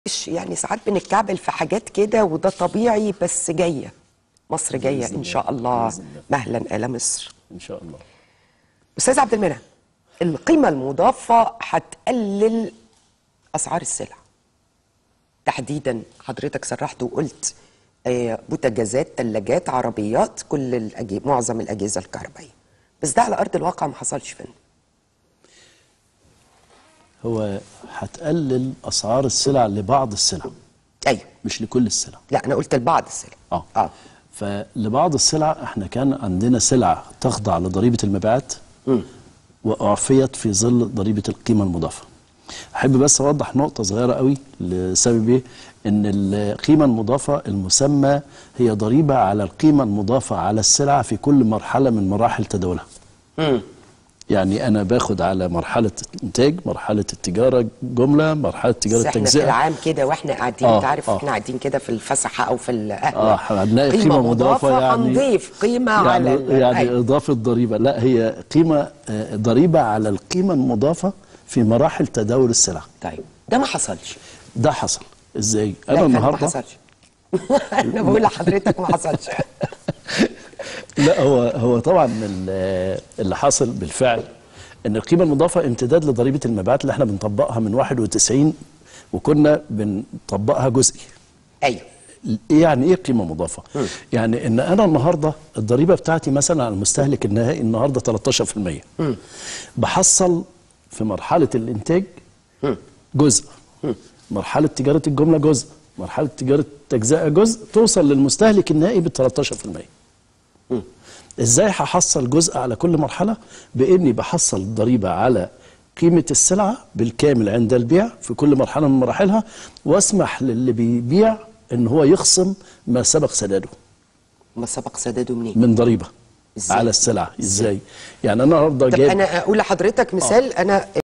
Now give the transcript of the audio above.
إيش يعني ساعات بنتكعبل في حاجات كده وده طبيعي بس جايه مصر جايه ان شاء الله بإذن الله. مهلا الى مصر ان شاء الله استاذ عبد المنعم القيمه المضافه هتقلل اسعار السلع تحديدا حضرتك صرحت وقلت آه، بوتاجازات ثلاجات عربيات كل الأجي... معظم الاجهزه الكهربائيه بس ده على ارض الواقع ما حصلش فين هو هتقلل اسعار السلع لبعض السلع ايوه مش لكل السلع لا انا قلت لبعض السلع اه اه فلبعض السلع احنا كان عندنا سلع تخضع لضريبه المبيعات واعفيت في ظل ضريبه القيمه المضافه احب بس اوضح نقطه صغيره قوي لسبب ايه ان القيمه المضافه المسمى هي ضريبه على القيمه المضافه على السلعه في كل مرحله من مراحل تداولها مم. يعني انا باخد على مرحله الانتاج مرحله التجاره جمله مرحله تجاره بس احنا في التجزئه العام كده واحنا قاعدين آه، انت عارف آه. احنا قاعدين كده في الفسحه او في القهوه اه هنلاقي قيمه مضافه يعني هنضيف قيمه يعني على ال- يعني أيوة. اضافه ضريبه لا هي قيمه آه، ضريبه على القيمه المضافه في مراحل تداول السلع طيب ده ما حصلش ده حصل ازاي لا انا يا فندم ما النهارده حصلش انا بقول لحضرتك ما حصلش لا هو هو طبعا ال- اللي حاصل بالفعل ان القيمه المضافه امتداد لضريبه المبيعات اللي احنا بنطبقها من 91 وكنا بنطبقها جزئي ايوه ايه يعني ايه قيمه مضافه يعني ان انا النهارده الضريبه بتاعتي مثلا على المستهلك النهائي النهارده 13% بحصل في مرحله الانتاج جزء مرحله تجاره الجمله جزء مرحله تجاره التجزئه جزء توصل للمستهلك النهائي بال 13% ازاي هحصل جزء على كل مرحله باني بحصل ضريبه على قيمه السلعه بالكامل عند البيع في كل مرحله من مراحلها واسمح للي بيبيع ان هو يخصم ما سبق سداده ما سبق سداده منين من ضريبه إزاي؟ على السلعه ازاي يعني انا النهارده طب جايب انا اقول لحضرتك مثال انا